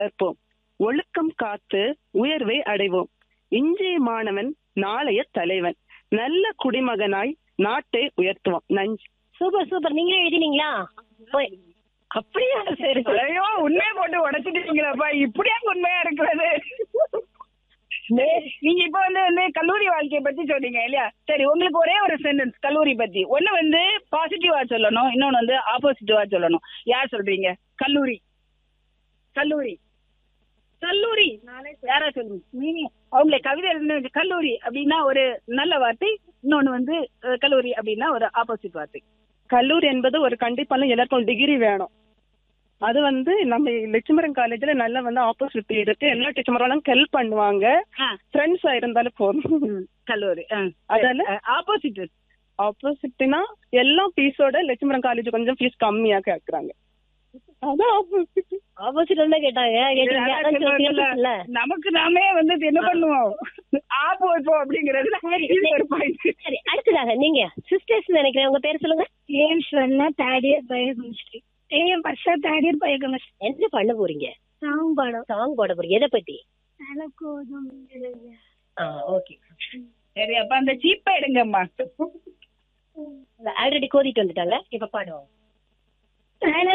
கற்போம் ஒழுக்கம் காத்து உயர்வை அடைவோம் இன்றைய மாணவன் நாளைய தலைவன் நல்ல குடிமகனாய் நாட்டை உயர்த்துவோம் நன்றி சூப்பர் சூப்பர் நீங்களே எழுதினீங்களா போய் அப்படியா சரி சரி. ஐயோ உண்மையை போட்டு உடைச்சிட்டீங்களப்பா இப்படியா உண்மையா இருக்கிறது நீங்க இப்ப வந்து வந்து கல்லூரி வாழ்க்கைய பத்தி சொன்னீங்க இல்லையா சரி உங்களுக்கு ஒரே ஒரு சென்டென்ஸ் கல்லூரி பத்தி ஒண்ணு வந்து பாசிட்டிவா சொல்லணும் இன்னொன்னு வந்து ஆப்போசிட்டிவா சொல்லணும் யார் சொல்றீங்க கல்லூரி கல்லூரி கல்லூரி யாரா சொல்லுங்க நீங்க அவங்களே கவிதை எழுதுன கல்லூரி அப்படின்னா ஒரு நல்ல வார்த்தை இன்னொன்னு வந்து அஹ், கல்லூரி அப்படின்னா ஒரு ஆப்போசிட் வார்த்தை கல்லூரி என்பது ஒரு கண்டிப்பான எல்லாருக்கும் டிகிரி வேணும் அது வந்து நம்ம லட்சுமரன் காலேஜ்ல நல்லா வந்து ஆப்போசிட் இருக்கு எல்லா டீச்சரும் ஹெல்ப் பண்ணுவாங்க ஆ. ஃப்ரெண்ட்ஸா இருந்தாலும் போதும் ம், கல்லூரி அதால ஆப்போசிட் ஆப்போசிட்னா எல்லா ஃபீஸோட லட்சுமரன் காலேஜ் கொஞ்சம் ஃபீஸ் கம்மியா கேக்குறாங்க அதான் ஆப்போசிட் ஆப்போசிட் வந்து கேட்டாங்க கேட்டீங்க அதான் அதான் சொல்லுவாங்கல்ல, கேட்டீங்கல்ல. நமக்கு நாமே வந்து இது என்ன பண்ணுவோம் ஆப்போ இப்போ அப்படிங்கறது இது ஒரு பாயிண்ட் சரி அடுத்ததாக நீங்க சிஸ்டர்ஸ் நினைக்கிறேன் உங்க பேர் சொல்லுங்க ஏன் சொன்னா தேர்ட் இயர் பயோகெமிஸ்ட்ரி ஏன் பர்சா தேர்ட் இயர் பயோகெமிஸ்ட்ரி என்ன பண்ண போறீங்க சாங் படம் சாங் போட போறீங்க எதை பத்தி நிலக்கோதும் ஓகே சரி அப்ப அந்த சீப்பா எடுங்கம்மா ஆல்ரெடி கோதிட்டு வந்துட்டாங்க இப்ப பாடுவோம்